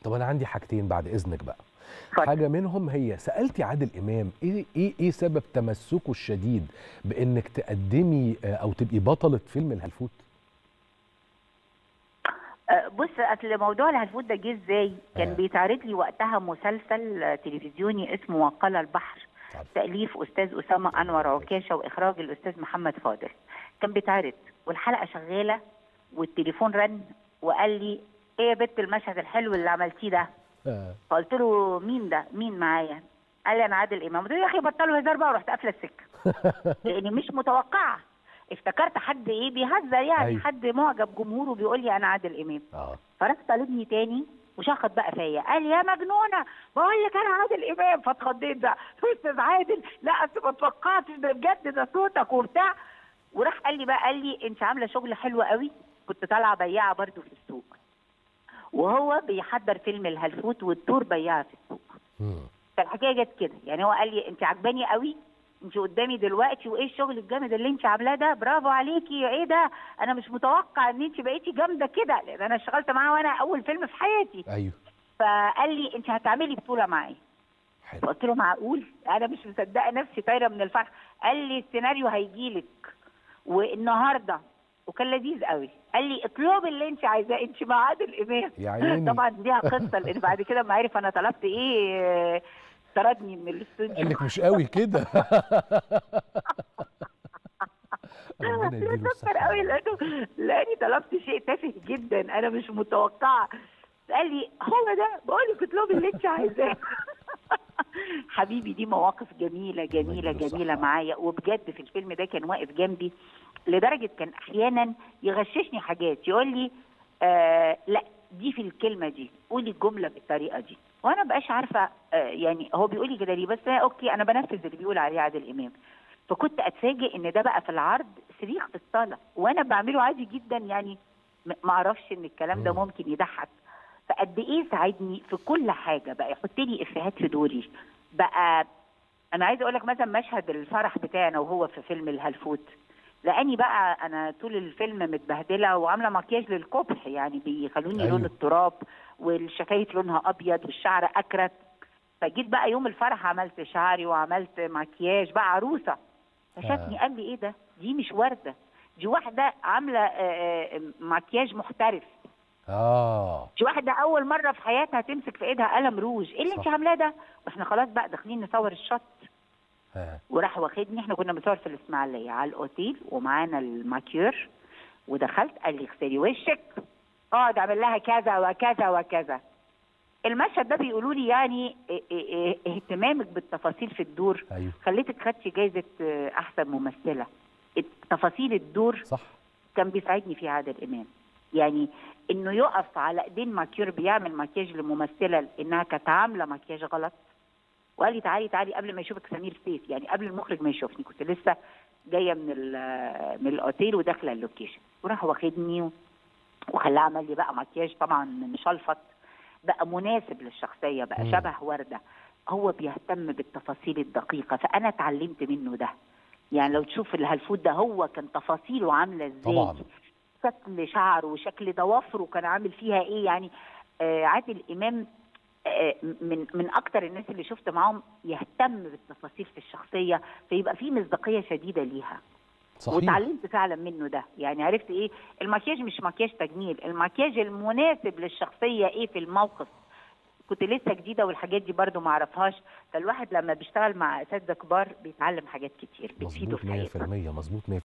طب انا عندي حاجتين بعد اذنك بقى اتفضل. حاجه منهم هي سالتي عادل امام ايه ايه ايه سبب تمسكه الشديد بانك تقدمي آه، او تبقي بطله فيلم الهلفوت آه، بص اصل موضوع الهلفوت ده جه ازاي؟ كان آه. بيتعرض لي وقتها مسلسل آه، تلفزيوني اسمه وقال البحر عارف. تأليف أستاذ أسامة أنور عكاشة وإخراج الأستاذ محمد فاضل كان بيتعرض والحلقة شغالة والتليفون رن وقال لي إيه يا بت المشهد الحلو اللي عملتيه ده آه. فقلت له مين ده مين معايا قال لي أنا عادل إمام قلت له يا أخي بطلوا هزار بقى ورحت قافلة السكة لأني مش متوقعة افتكرت حد إيه بيهزر يعني أيوة. حد معجب جمهوره بيقول لي أنا عادل إمام اه فراح طالبني تاني وشخط بقى فيا قال لي يا مجنونه بقول لك انا عادل امام فاتخضيت بقى استاذ عادل لا اصل ما توقعتش ده بجد ده صوتك وبتاع وراح قال لي بقى قال لي انت عامله شغل حلو قوي كنت طالعه بياعه برضو في السوق وهو بيحضر فيلم الهلفوت والدور بياعه في السوق مم. فالحكايه جت كده يعني هو قال لي انت عجباني قوي انت قدامي دلوقتي وايه الشغل الجامد اللي انت عاملاه ده برافو عليكي ايه ده انا مش متوقع ان انت بقيتي جامده كده لان انا اشتغلت معاه وانا اول فيلم في حياتي ايوه فقال لي انت هتعملي بطوله معايا حلو فقلت له معقول انا مش مصدقه نفسي طايره من الفرح قال لي السيناريو هيجيلك والنهارده وكان لذيذ قوي قال لي اطلبي اللي انت عايزاه انت مع عادل امام يا عيني. طبعا ليها قصه لان بعد كده ما عرف انا طلبت ايه آه، طردني من الاستوديو قال لك مش قوي كده ربنا يديله بفكر الصحه قوي لانه لاني طلبت شيء تافه جدا انا مش متوقعه قال لي هو ده بقول لك اطلبي اللي انت عايزاه حبيبي دي مواقف جميله جميله يديله جميله الصحة. معايا وبجد في الفيلم ده كان واقف جنبي لدرجه كان احيانا يغششني حاجات يقول لي آه لا دي في الكلمه دي قولي الجمله بالطريقه دي وانا بقاش عارفه آه يعني هو بيقول لي كده ليه بس أنا اوكي انا بنفذ اللي بيقول عليه عادل امام فكنت اتفاجئ ان ده بقى في العرض صريخ في الصاله وانا بعمله عادي جدا يعني م- ما اعرفش ان الكلام ده مم. ممكن يضحك فقد ايه ساعدني في كل حاجه بقى يحط لي افيهات في دوري بقى انا عايزه اقول لك مثلا مشهد الفرح بتاعنا وهو في فيلم الهلفوت لاني بقى انا طول الفيلم متبهدله وعامله مكياج للقبح يعني بيخلوني أيوه. لون التراب والشفايف لونها ابيض والشعر اكرت فجيت بقى يوم الفرح عملت شعري وعملت مكياج بقى عروسه فشافني آه. قال لي ايه ده دي مش ورده دي واحده عامله آه، آه، مكياج محترف اه دي واحده اول مره في حياتها تمسك في ايدها قلم روج ايه اللي انت صح. عاملاه ده واحنا خلاص بقى داخلين نصور الشط آه. وراح واخدني احنا كنا بنصور في الاسماعيليه على الاوتيل ومعانا الماكيور ودخلت قال لي اغسلي وشك اقعد اعمل لها كذا وكذا وكذا المشهد ده بيقولوا لي يعني اه- اه- اه- اهتمامك بالتفاصيل في الدور ايوه خليتك خدتي جايزه اه، احسن ممثله تفاصيل الدور صح كان بيساعدني فيه عادل امام يعني انه يقف على ايدين ماكيور بيعمل مكياج لممثله انها كانت عامله مكياج غلط وقال لي تعالي تعالي قبل ما يشوفك سمير سيف يعني قبل المخرج ما يشوفني كنت لسه جايه من ال- من الاوتيل وداخله اللوكيشن وراح واخدني و- وخلاه عمل لي بقى مكياج طبعا مشلفط بقى مناسب للشخصيه بقى مم. شبه ورده هو بيهتم بالتفاصيل الدقيقه فانا اتعلمت منه ده يعني لو تشوف الهلفوت ده هو كان تفاصيله عامله ازاي طبعا شكل شعره وشكل ضوافره كان عامل فيها ايه يعني آه عادل امام آه من من اكتر الناس اللي شفت معاهم يهتم بالتفاصيل في الشخصيه فيبقى في مصداقيه شديده ليها صحيح وتعلمت فعلا منه ده يعني عرفت ايه المكياج مش مكياج تجميل المكياج المناسب للشخصيه ايه في الموقف كنت لسه جديده والحاجات دي برضو ما اعرفهاش فالواحد لما بيشتغل مع اساتذه كبار بيتعلم حاجات كتير بتفيده مظبوط في حياته 100% مظبوط 100%